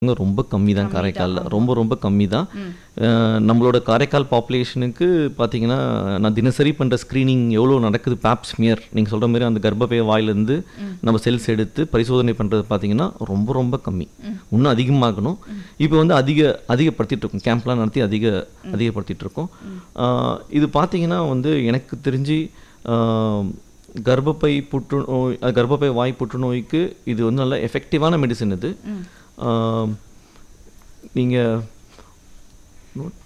இங்க ரொம்ப கம்மி தான் காரைக்காலில் ரொம்ப ரொம்ப கம்மி தான் நம்மளோட காரைக்கால் பாப்புலேஷனுக்கு பார்த்தீங்கன்னா நான் தினசரி பண்ணுற ஸ்க்ரீனிங் எவ்வளோ நடக்குது பேப் ஸ்மியர் நீங்கள் சொல்கிற மாதிரி அந்த கர்ப்பப்பை வாயிலேருந்து நம்ம செல்ஸ் எடுத்து பரிசோதனை பண்ணுறது பார்த்தீங்கன்னா ரொம்ப ரொம்ப கம்மி இன்னும் அதிகமாகணும் இப்போ வந்து அதிக அதிகப்படுத்திட்டு இருக்கோம் கேம்ப்லாம் நடத்தி அதிக அதிகப்படுத்திட்டு இருக்கோம் ஆஹ் இது பார்த்தீங்கன்னா வந்து எனக்கு தெரிஞ்சு ஆஹ் கர்ப்பப்பை புற்றுநோய் அஹ் கர்ப்பப்பை வாய் புற்றுநோய்க்கு இது வந்து நல்ல எஃபெக்டிவான மெடிசன் இது நீங்கள் நோட்